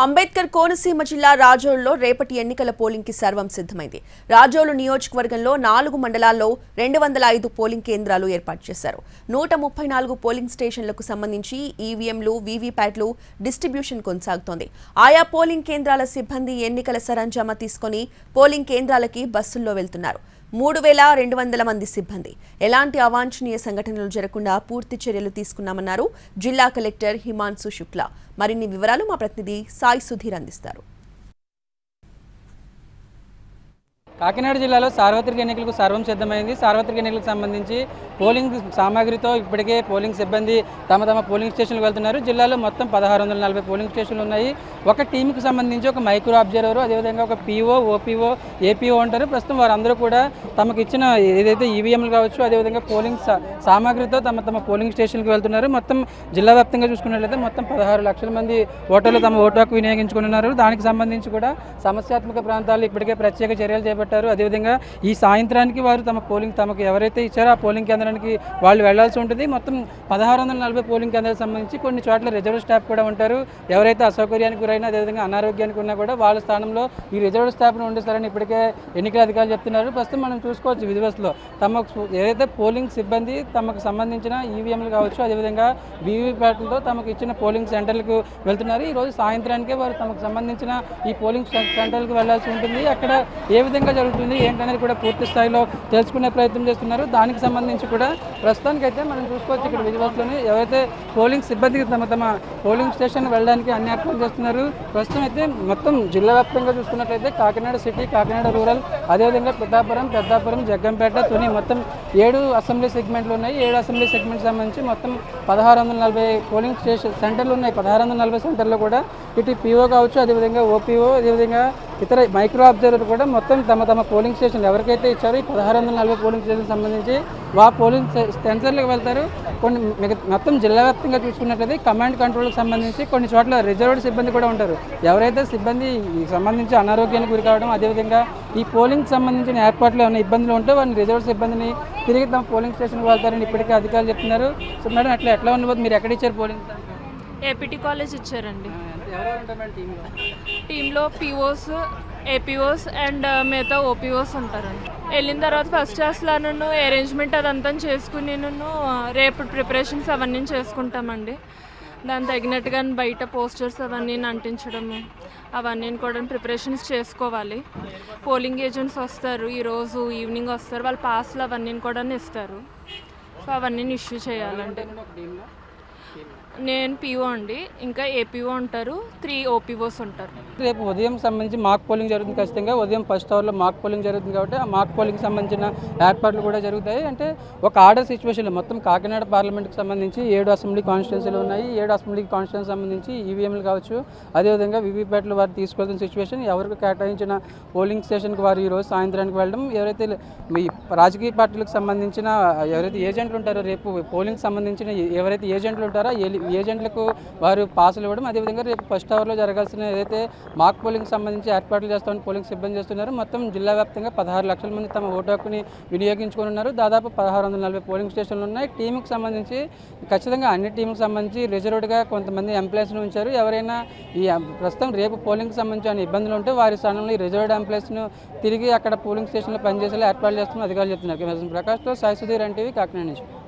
అంబేద్కర్ కోనసీమ జిల్లా రాజోలులో రేపటి ఎన్నికల పోలింగ్ కి సర్వం సిద్ధమైంది రాజోలు నియోజకవర్గంలో నాలుగు మండలాల్లో రెండు వందల ఐదు పోలింగ్ కేంద్రాలు ఏర్పాటు చేశారు నూట ముప్పై నాలుగు పోలింగ్ స్టేషన్లకు సంబంధించి ఈవీఎంలు వీవీప్యాట్లు డిస్ట్రిబ్యూషన్ కొనసాగుతోంది ఆయా పోలింగ్ కేంద్రాల సిబ్బంది ఎన్నికల సరంజామా తీసుకొని పోలింగ్ కేంద్రాలకి బస్సుల్లో వెళ్తున్నారు మూడు వేల రెండు వందల మంది సిబ్బంది ఎలాంటి అవాంఛనీయ సంఘటనలు జరగకుండా పూర్తి చర్యలు తీసుకున్నామన్నారు జిల్లా కలెక్టర్ హిమాన్సు శుక్లా మరిన్ని వివరాలు మా ప్రతినిధి సాయి సుధీర్ అందిస్తారు కాకినాడ జిల్లాలో సార్వత్రిక ఎన్నికలకు సర్వం సిద్ధమైంది సార్వత్రిక ఎన్నికలకు సంబంధించి పోలింగ్ సామాగ్రితో ఇప్పటికే పోలింగ్ సిబ్బంది తమ తమ పోలింగ్ స్టేషన్లకు వెళ్తున్నారు జిల్లాలో మొత్తం పదహారు వందల నలభై పోలింగ్ స్టేషన్లు ఉన్నాయి ఒక టీంకి సంబంధించి ఒక మైక్రో అబ్జర్వర్ అదేవిధంగా ఒక పీఓ ఓపీఓ ఏపీఓ ఉంటారు ప్రస్తుతం వారందరూ కూడా తమకు ఇచ్చిన ఏదైతే ఈవీఎంలు కావచ్చు అదేవిధంగా పోలింగ్ సా- సామాగ్రితో తమ తమ పోలింగ్ స్టేషన్కి వెళ్తున్నారు మొత్తం జిల్లా వ్యాప్తంగా చూసుకున్నట్లయితే మొత్తం పదహారు లక్షల మంది ఓటర్లు తమ ఓటు హక్కు వినియోగించుకున్నారు దానికి సంబంధించి కూడా సమస్యాత్మక ప్రాంతాలు ఇప్పటికే ప్రత్యేక చర్యలు చేపట్టారు అదేవిధంగా ఈ సాయంత్రానికి వారు తమ పోలింగ్ తమకు ఎవరైతే ఇచ్చారో ఆ పోలింగ్ కేంద్రానికి వాళ్ళు వెళ్లాల్సి ఉంటుంది మొత్తం పదహారు వందల నలభై పోలింగ్ కేంద్రాలకు సంబంధించి కొన్ని చోట్ల రిజర్వ్ స్టాఫ్ కూడా ఉంటారు ఎవరైతే అసౌకర్యానికి గురైనా అదేవిధంగా అనారోగ్యానికి ఉన్నా కూడా వాళ్ళ స్థానంలో ఈ రిజర్వ్ స్టాఫ్ను ఉండిస్తారని ఇప్పటికే ఎన్నికల అధికారులు చెప్తున్నారు ప్రస్తుతం మనం చూసుకోవచ్చు విధివస్లో తమకు ఏదైతే పోలింగ్ సిబ్బంది తమకు సంబంధించిన ఈవీఎంలు కావచ్చు అదేవిధంగా వీవీప్యాట్లతో తమకు ఇచ్చిన పోలింగ్ సెంటర్లకు వెళ్తున్నారు ఈ రోజు సాయంత్రానికే వారు తమకు సంబంధించిన ఈ పోలింగ్ సెం- సెంటర్లకు వెళ్లాల్సి ఉంటుంది అక్కడ ఏ విధంగా జరుగుతుంది ఏంటనేది కూడా పూర్తి స్థాయిలో తెలుసుకునే ప్రయత్నం చేస్తున్నారు దానికి సంబంధించి కూడా ప్రస్తుతానికైతే మనం చూసుకోవచ్చు ఇక్కడ విజువల్స్లోని ఎవరైతే పోలింగ్ సిబ్బందికి తమ తమ పోలింగ్ స్టేషన్ వెళ్ళడానికి అన్ని ఏర్పాట్లు చేస్తున్నారు ప్రస్తుతం అయితే మొత్తం జిల్లా వ్యాప్తంగా చూసుకున్నట్లయితే కాకినాడ సిటీ కాకినాడ రూరల్ అదేవిధంగా పిఠాపురం పెద్దాపురం జగ్గంపేట తుని మొత్తం ఏడు అసెంబ్లీ సెగ్మెంట్లు ఉన్నాయి ఏడు అసెంబ్లీ సెగ్మెంట్ సంబంధించి మొత్తం పదహారు వందల నలభై పోలింగ్ స్టేషన్ సెంటర్లు ఉన్నాయి పదహారు వందల నలభై సెంటర్లో కూడా ఇటు పీఓ కావచ్చు అదేవిధంగా ఓపీఓ అదేవిధంగా ఇతర మైక్రో అబ్జర్వర్ కూడా మొత్తం తమ తమ పోలింగ్ స్టేషన్ ఎవరికైతే ఇచ్చారో ఈ పదహారు వందల నలభై పోలింగ్ స్టేషన్ సంబంధించి వా పోలింగ్ సె- సెంటర్లకు వెళ్తారు కొన్ని మిగతా మొత్తం జిల్లా వ్యాప్తంగా చూసుకున్నట్లయితే కమాండ్ కంట్రోల్కి సంబంధించి కొన్ని చోట్ల రిజర్వ్డ్ సిబ్బంది కూడా ఉంటారు ఎవరైతే సిబ్బంది ఈ సంబంధించి అనారోగ్యానికి గురి కావడం అదేవిధంగా ఈ పోలింగ్ సంబంధించిన ఏర్పాట్లు ఏమైనా ఇబ్బందులు ఉంటే వారిని రిజర్వ్ సిబ్బందిని తిరిగి తమ పోలింగ్ స్టేషన్కి వెళ్తారని ఇప్పటికే అధికారులు చెప్తున్నారు సో మేడం అట్లా ఎట్లా ఉండబోతుంది మీరు ఎక్కడ ఇచ్చారు పోలింగ్ ఏపీటీ కాలేజ్ ఇచ్చారండి ఎవరెవరు ఉంటారు మేడం టీంలో టీంలో పీఓస్ ఏపీఓస్ అండ్ మిగతా ఓపీఓస్ ఉంటారండి వెళ్ళిన తర్వాత ఫస్ట్ క్లాస్లో నన్ను అరేంజ్మెంట్ అదంతా చేసుకుని నన్ను రేపు ప్రిపరేషన్స్ అవన్నీ చేసుకుంటామండి దాని తగినట్టుగా బయట పోస్టర్స్ అవన్నీ అంటించడము అవన్నీ కూడా ప్రిపరేషన్స్ చేసుకోవాలి పోలింగ్ ఏజెంట్స్ వస్తారు ఈరోజు ఈవినింగ్ వస్తారు వాళ్ళ పాస్లు అవన్నీ కూడా ఇస్తారు సో అవన్నీ ఇష్యూ చేయాలండి నేను పీఓ అండి ఇంకా ఏపీఓ ఉంటారు త్రీ ఓపీఓస్ ఉంటారు రేపు ఉదయం సంబంధించి మాక్ పోలింగ్ జరుగుతుంది ఖచ్చితంగా ఉదయం ఫస్ట్ అవర్లో మాక్ పోలింగ్ జరుగుతుంది కాబట్టి ఆ మాక్ పోలింగ్ సంబంధించిన ఏర్పాట్లు కూడా జరుగుతాయి అంటే ఒక ఆర్డర్ సిచ్యువేషన్లో మొత్తం కాకినాడ పార్లమెంట్కి సంబంధించి ఏడు అసెంబ్లీ కాన్స్టిట్యున్సీలు ఉన్నాయి ఏడు అసెంబ్లీ కాన్స్టిట్యున్సీ సంబంధించి ఈవీఎంలు కావచ్చు అదేవిధంగా వివిప్యాట్లు వారు తీసుకెళ్తున్న సిచ్యువేషన్ ఎవరికి కేటాయించిన పోలింగ్ స్టేషన్కి వారు ఈరోజు సాయంత్రానికి వెళ్ళడం ఎవరైతే మీ రాజకీయ పార్టీలకు సంబంధించిన ఎవరైతే ఏజెంట్లు ఉంటారో రేపు పోలింగ్ సంబంధించిన ఎవరైతే ఏజెంట్లు ఉంటారో ఏ ఏజెంట్లకు వారు పాసులు ఇవ్వడం అదేవిధంగా రేపు ఫస్ట్ అవర్లో జరగాల్సిన ఏదైతే మాక్ పోలింగ్ సంబంధించి ఏర్పాట్లు చేస్తామని పోలింగ్ సిబ్బంది చేస్తున్నారు మొత్తం జిల్లా వ్యాప్తంగా పదహారు లక్షల మంది తమ ఓటు హక్కుని వినియోగించుకొని ఉన్నారు దాదాపు పదహారు వందల నలభై పోలింగ్ స్టేషన్లు ఉన్నాయి టీంకి సంబంధించి ఖచ్చితంగా అన్ని టీంకి సంబంధించి రిజర్వ్డ్గా కొంతమంది ఎంప్లాయీస్ని ఉంచారు ఎవరైనా ఈ ప్రస్తుతం రేపు పోలింగ్కి సంబంధించిన ఇబ్బందులు ఉంటే వారి స్థానంలో ఈ రిజర్వ్డ్ ఎంప్లాయీస్ను తిరిగి అక్కడ పోలింగ్ స్టేషన్లో పనిచేసేలా ఏర్పాట్లు చేస్తున్న అధికారులు చెప్తున్నారు కెమెరా ప్రకాష్తో సాయి సుధీర్ ఎన్టీవీ కాకినాడ నుంచి